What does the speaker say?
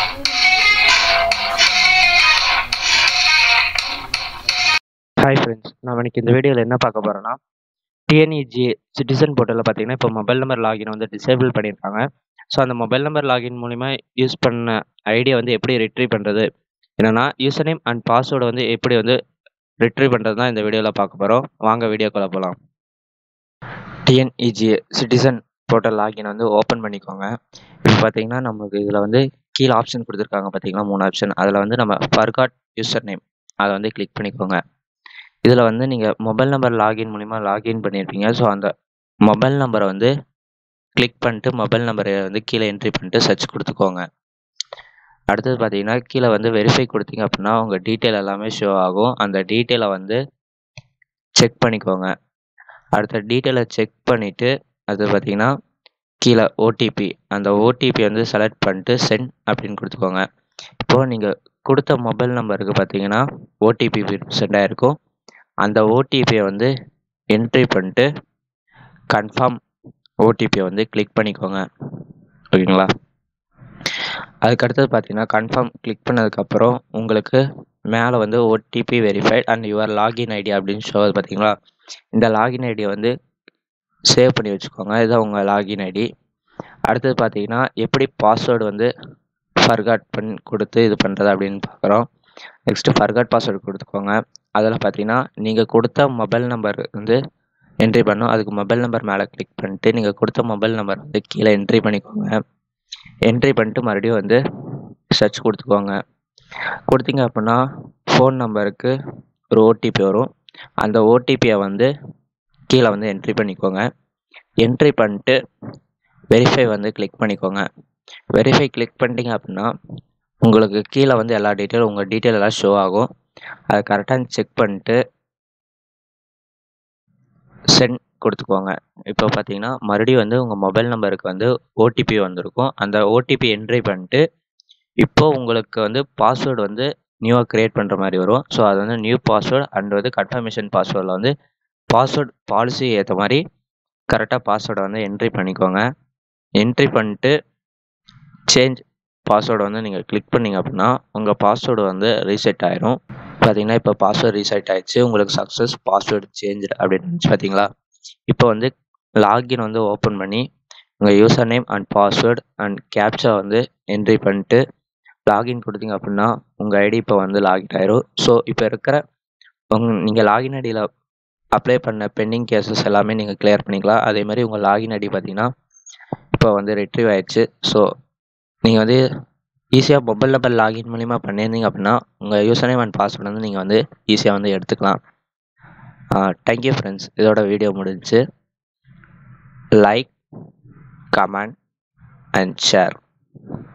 hi friends நான் இன்னைக்கு இந்த வீடியோவில் என்ன பார்க்க போகிறேன்னா டிஎன்இஜி சிட்டிசன் போர்ட்டலில் பார்த்தீங்கன்னா இப்போ மொபைல் நம்பர் லாகின் வந்து டிசேபிள் பண்ணியிருக்காங்க ஸோ அந்த மொபைல் நம்பர் லாகின் மூலிமா யூஸ் பண்ண ஐடியா வந்து எப்படி ரிட்ரீவ் பண்ணுறது என்னென்னா யூசர் நேம் அண்ட் பாஸ்வேர்டு வந்து எப்படி வந்து ரிட்ரீவ் பண்ணுறது தான் இந்த வீடியோவில் பார்க்க போகிறோம் வாங்க வீடியோக்குள்ளே போகலாம் டிஎன்இஜி சிட்டிசன் போர்ட்டல் லாகின் வந்து ஓப்பன் பண்ணிக்கோங்க இப்போ பார்த்தீங்கன்னா நமக்கு இதில் வந்து கீழே ஆப்ஷன் கொடுத்துருக்காங்க பார்த்தீங்கன்னா மூணு ஆப்ஷன் அதில் வந்து நம்ம ஃபர்காட் யூசர் நேம் அதை வந்து கிளிக் பண்ணிக்கோங்க இதில் வந்து நீங்கள் மொபைல் நம்பர் லாகின் மூலிமா லாகின் பண்ணியிருப்பீங்க ஸோ அந்த மொபைல் நம்பரை வந்து கிளிக் பண்ணிட்டு மொபைல் நம்பரை வந்து கீழே என்ட்ரி பண்ணிட்டு சர்ச் கொடுத்துக்கோங்க அடுத்தது பார்த்தீங்கன்னா கீழே வந்து வெரிஃபை கொடுத்தீங்க அப்படின்னா உங்கள் டீட்டெயில் எல்லாமே ஷோ ஆகும் அந்த டீட்டெயிலை வந்து செக் பண்ணிக்கோங்க அடுத்த டீட்டெயிலை செக் பண்ணிவிட்டு அது பார்த்தீங்கன்னா கீழே ஓடிபி அந்த ஓடிபி வந்து செலக்ட் பண்ணிட்டு சென்ட் அப்படின்னு கொடுத்துக்கோங்க இப்போது நீங்கள் கொடுத்த மொபைல் நம்பருக்கு பார்த்தீங்கன்னா ஓடிபி சென்ட் ஆகிருக்கும் அந்த ஓடிபியை வந்து என்ட்ரி பண்ணிட்டு கன்ஃபார்ம் ஓடிபியை வந்து கிளிக் பண்ணிக்கோங்க ஓகேங்களா அதுக்கு அடுத்தது பார்த்தீங்கன்னா கன்ஃபார்ம் கிளிக் பண்ணதுக்கப்புறம் உங்களுக்கு மேலே வந்து OTP verified and your login ID அப்படின்னு ஷோ பார்த்தீங்களா இந்த லாகின் ஐடியை வந்து சேவ் பண்ணி வச்சுக்கோங்க இதுதான் உங்கள் லாகின் ஐடி அடுத்தது பார்த்தீங்கன்னா எப்படி பாஸ்வேர்டு வந்து ஃபர்காட் பண்ணி கொடுத்து இது பண்ணுறது அப்படின்னு பார்க்குறோம் நெக்ஸ்ட்டு ஃபர்காட் பாஸ்வேர்டு கொடுத்துக்கோங்க அதில் பார்த்தீங்கன்னா நீங்கள் கொடுத்த மொபைல் நம்பர் வந்து என்ட்ரி பண்ணும் அதுக்கு மொபைல் நம்பர் மேலே கிளிக் பண்ணிட்டு நீங்கள் கொடுத்த மொபைல் நம்பர் வந்து கீழே என்ட்ரி பண்ணிக்கோங்க என்ட்ரி பண்ணிட்டு மறுபடியும் வந்து சர்ச் கொடுத்துக்கோங்க கொடுத்தீங்க அப்படின்னா ஃபோன் நம்பருக்கு ஒரு ஓடிபி வரும் அந்த ஓடிபியை வந்து கீழே வந்து என்ட்ரி பண்ணிக்கோங்க என்ட்ரி பண்ணிட்டு வெரிஃபை வந்து கிளிக் பண்ணிக்கோங்க வெரிஃபை கிளிக் பண்ணிட்டீங்க அப்படின்னா உங்களுக்கு கீழே வந்து எல்லா டீட்டெயிலும் உங்கள் டீட்டெயில் எல்லாம் ஷோ ஆகும் அதை கரெக்டாக செக் பண்ணிட்டு சென்ட் கொடுத்துக்கோங்க இப்போ பார்த்தீங்கன்னா மறுபடியும் வந்து உங்கள் மொபைல் நம்பருக்கு வந்து ஓடிபி வந்திருக்கும் அந்த ஓடிபி என்ட்ரி பண்ணிட்டு இப்போ உங்களுக்கு வந்து பாஸ்வேர்டு வந்து நியூவாக க்ரியேட் பண்ணுற மாதிரி வரும் ஸோ அது வந்து நியூ பாஸ்வேர்டு அண்ட் வந்து கன்ஃபர்மேஷன் பாஸ்வேர்டில் வந்து பாஸ்வேர்டு பாலிசி ஏற்ற மாதிரி கரெக்டாக பாஸ்வேர்டை வந்து என்ட்ரி பண்ணிக்கோங்க என்ட்ரி பண்ணிட்டு சேஞ்ச் பாஸ்வேர்டு வந்து நீங்கள் கிளிக் பண்ணிங்க அப்படின்னா உங்கள் பாஸ்வேர்டு வந்து ரீசெட் ஆயிரும் பார்த்தீங்கன்னா இப்போ பாஸ்வேர்டு ரீசெட் ஆயிடுச்சு உங்களுக்கு சக்ஸஸ் பாஸ்வேர்டு சேஞ்ச் அப்படின்னு இருந்துச்சு பார்த்தீங்களா இப்போ வந்து லாகின் வந்து ஓப்பன் பண்ணி உங்கள் user name and password and captcha வந்து என்ட்ரி பண்ணிட்டு லாகின் கொடுத்தீங்க அப்படின்னா உங்கள் ஐடி இப்போ வந்து லாகின் ஆயிரும் ஸோ இப்போ இருக்கிற உங் நீங்கள் லாகின் ஐடியில் அப்ளை பண்ண பெண்டிங் கேசஸ் எல்லாமே நீங்கள் கிளியர் பண்ணிக்கலாம் அதே மாதிரி உங்கள் லாகின் ஐடி பார்த்தீங்கன்னா இப்போ வந்து ரிட்ரீவ் ஆயிடுச்சு ஸோ நீங்கள் வந்து ஈஸியாக மொபைல் நம்பர் லாகின் மூலிமா பண்ணியிருந்தீங்க அப்படின்னா உங்கள் யூசர் நேம் அண்ட் பாஸ்வேர்டு வந்து நீங்கள் வந்து ஈஸியாக வந்து எடுத்துக்கலாம் தேங்க்யூ ஃப்ரெண்ட்ஸ் இதோட வீடியோ முடிஞ்சு லைக் கமெண்ட் அண்ட் ஷேர்